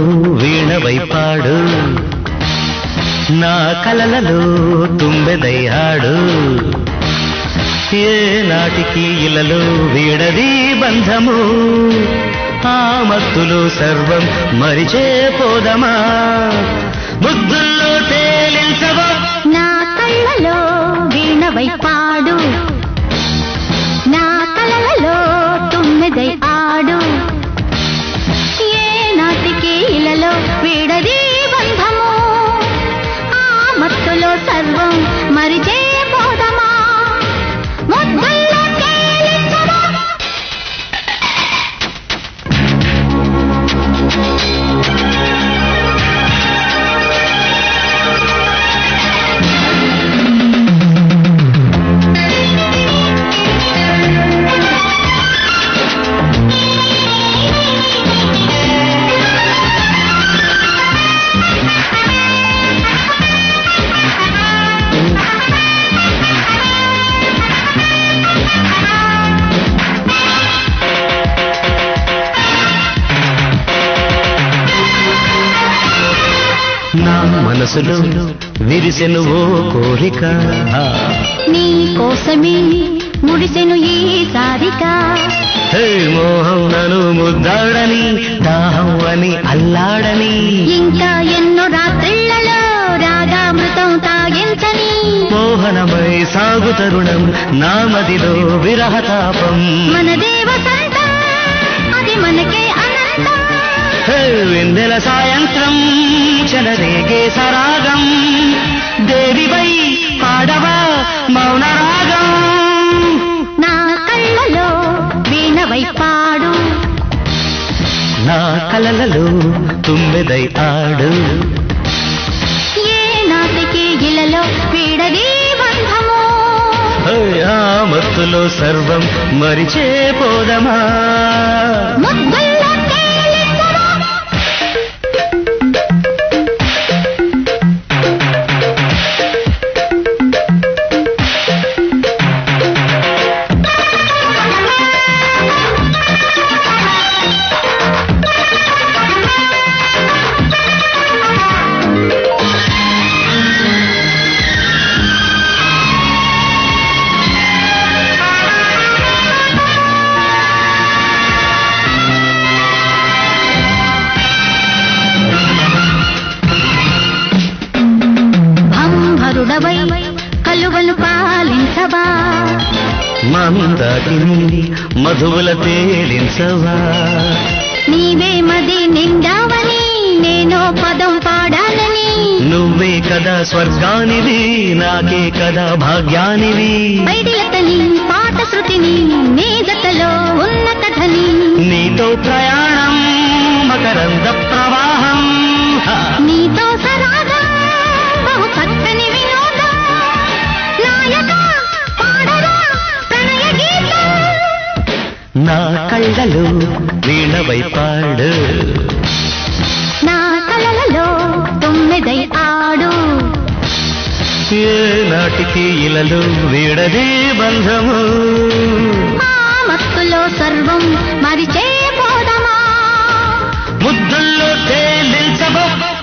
వీణవై పాడు నా కలలలో తుమ్మెదయ్యాడు ఏ నాటికి ఇలలో వీడది బంధము ఆ మత్తులో సర్వం మరిచే పోదమా ముద్దుల్లో తేలించవా నా కళ్ళలో వీణవై పాడు నా కలలలో తుమ్మెదై ఆడు ఏ నాటికి ఇలలో వీడది బంధము ఆ మత్తులో సర్వం మరిచే పోదమా ముద్దుల్లో తేలించవా నా మనసులో విరిసెను ఓ కోరిక నీ కోసమే ముడిసెను ఈ సారిక హే మోహం నను ముద్దాడని దాహం అని అల్లాడని ఇంకా ఎన్నో రాత్రిళ్లలో రాగామృతం తాగించని మోహనమై సాగు తరుణం నా మదిలో విరహతాపం మన దేవ సంతం అది మనకే అనంతం హే వెన్నెల సాయంత్రం చెలరేగే సరాగం దేవివై పాడవా మౌన రాగం నా కళ్ళలో వీణవై పాడు నా కలలలో తుమ్మెదై ఆడు ఏ నాటికి ఇలలో వీడది బంధము హే, ఆ మత్తులో సర్వం మరిచే పోదమా ముద్దుల్లో తేలించవా భంభరుడవై కలువలు పాలించవా మందాకిని మధువుల తేలించవా నీవే మది నిండావని నేనో పదం పాడాలని నువ్వే కదా స్వర్గానివి నాకే కదా భాగ్యానివి బయటిలతని పాట శృతిని నీ జతలో ఉన్న కథని నీతో ప్రయాణం మకరంద ప్రవాహం హ! నీతో సరాగం బహు చక్కని వినోదం నాయక పాడరా ప్రణయ గీతం నా కళ్ళలో వీణవై పాడు నా కలలలో తొమ్మిదై ఆడు ఏ నాటికి ఇలలు వీడదే బంధము ఆ మత్తులో సర్వం మరిచే